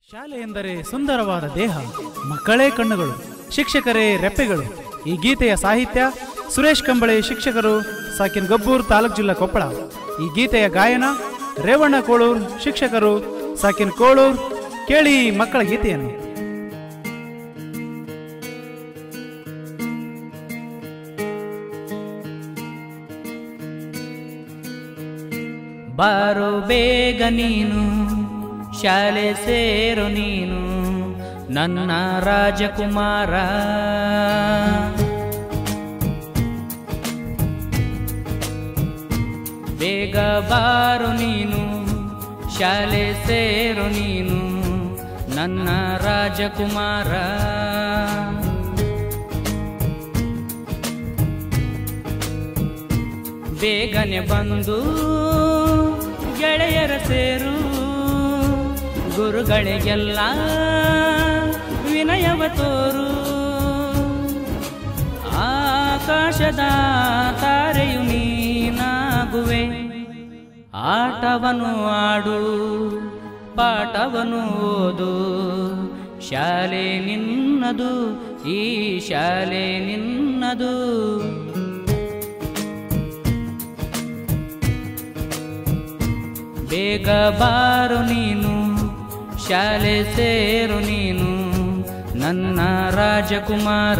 ಶಾಲೆ ಎಂದರೆ ಸುಂದರವಾದ ದೇಹ ಮಕ್ಕಳೇ ಕಣ್ಣುಗಳು ಶಿಕ್ಷಕರೇ ರೆಪ್ಪೆಗಳು ಈ ಗೀತೆಯ ಸಾಹಿತ್ಯ ಸುರೇಶ್ ಕಂಬಳೆ ಶಿಕ್ಷಕರು ಸಾಕಿನ್ ಗಬ್ಬೂರ್ ತಾಲೂಕ್ ಜಿಲ್ಲಾ ಕೊಪ್ಪಳ ಈ ಗೀತೆಯ ಗಾಯನ ರೇವಣ್ಣ ಕೋಳೂರ್ ಶಿಕ್ಷಕರು ಸಾಕಿನ್ ಕೋಳೂರ್ ಕೇಳಿ ಈ ಮಕ್ಕಳ ಗೀತೆಯನ್ನು ಬಾರೋ ಬೇಗ ನೀನು ಶಾಲೆ ಸೇರು ನೀನು ನನ್ನ ರಾಜಕುಮಾರ ಬೇಗ ಬಾರು ನೀನು ಶಾಲೆ ಸೇರು ನೀನು ನನ್ನ ರಾಜಕುಮಾರ ಬೇಗನೆ ಬಂದು ಗೆಳೆಯರ ಸೇರು ಗುರುಗಳಿಗೆಲ್ಲ ವಿನಯವ ತೋರು ಆಕಾಶದ ತಾರೆಯು ನೀನಾಗುವೆ ಆಟವನು ಆಡು ಪಾಠವನು ಓದು ಶಾಲೆ ನಿನ್ನದು ಈ ಶಾಲೆ ನಿನ್ನದು ಬೇಗ ಬಾರು ನೀನು ಶಾಲೆ ಸೇರು ನೀನು ನನ್ನ ರಾಜಕುಮಾರ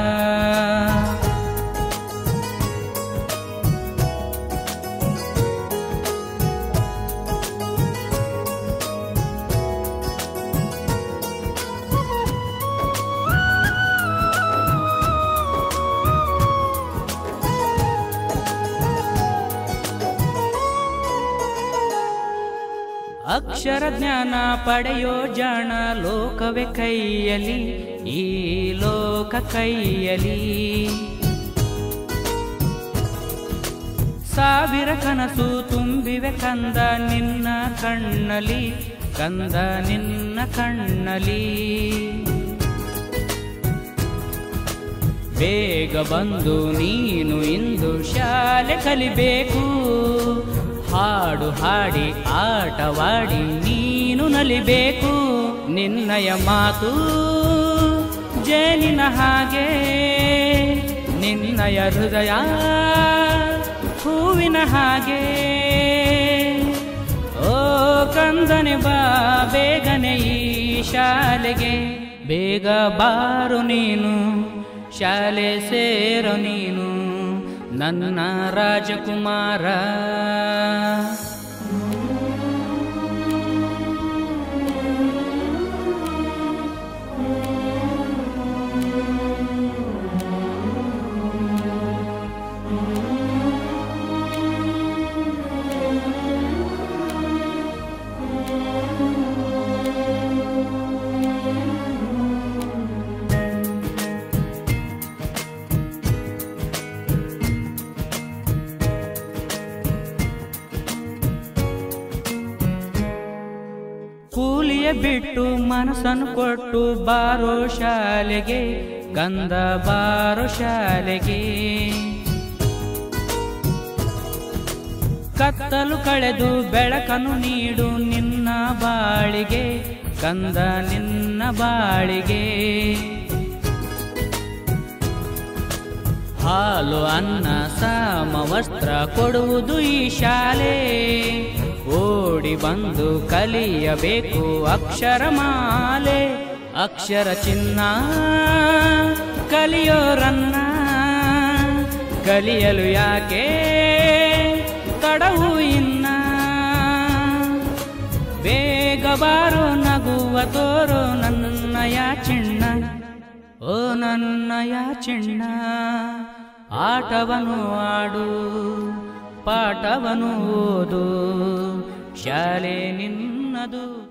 ಅಕ್ಷರ ಜ್ಞಾನ ಪಡೆಯೋ ಜಾಣ ಲೋಕವೇ ಕೈಯಲಿ ಈ ಲೋಕ ಕೈಯಲಿ ಸಾವಿರ ಕನಸು ತುಂಬಿವೆ ಕಂದ ನಿನ್ನ ಕಣ್ಣಲಿ ಕಂದ ನಿನ್ನ ಕಣ್ಣಲಿ ಬೇಗ ಬಂದು ನೀನು ಇಂದು ಶಾಲೆ ಕಲಿಬೇಕು ಹಾಡು ಹಾಡಿ ಆಟವಾಡಿ ನೀನು ನಲಿಬೇಕು ನಿನ್ನಯ ಮಾತು ಜೇನಿನ ಹಾಗೆ ನಿನ್ನಯ ಹೃದಯ ಹೂವಿನ ಹಾಗೆ ಓ ಕಂದನೆ ಬಾ ಬೇಗನೆ ಈ ಶಾಲೆಗೆ ಬೇಗ ಬಾರು ನೀನು ಶಾಲೆ ಸೇರೋ ನೀನು ನನ್ನ ರಾಜಕುಮಾರ ಕೂಲಿಯ ಬಿಟ್ಟು ಮನಸ್ಸನ್ನು ಕೊಟ್ಟು ಬಾರೋ ಶಾಲೆಗೆ ಗಂಧ ಬಾರೋ ಶಾಲೆಗೆ ಕತ್ತಲು ಕಳೆದು ಬೆಳಕನ್ನು ನೀಡು ನಿನ್ನ ಬಾಳಿಗೆ ಕಂದ ನಿನ್ನ ಬಾಳಿಗೆ ಹಾಲು ಅನ್ನ ಸಾಮ ವಸ್ತ್ರ ಕೊಡುವುದು ಈ ಶಾಲೆ ಓಡಿ ಬಂದು ಕಲಿಯಬೇಕು ಅಕ್ಷರ ಮಾಲೆ ಅಕ್ಷರ ಚಿನ್ನ ಕಲಿಯೋರನ್ನ ಕಲಿಯಲು ಯಾಕೆ ತಡವು ಇನ್ನ ಬೇಗ ಬಾರೋ ನಗುವ ತೋರೋ ನನ್ನಯ ಚಿಣ್ಣ ಓ ನನ್ನಯ ಚಿಣ್ಣ ಆಟವನು ಆಡು ಪಾಠವನು ಓದು ಶಾಲೆ ನಿನ್ನದು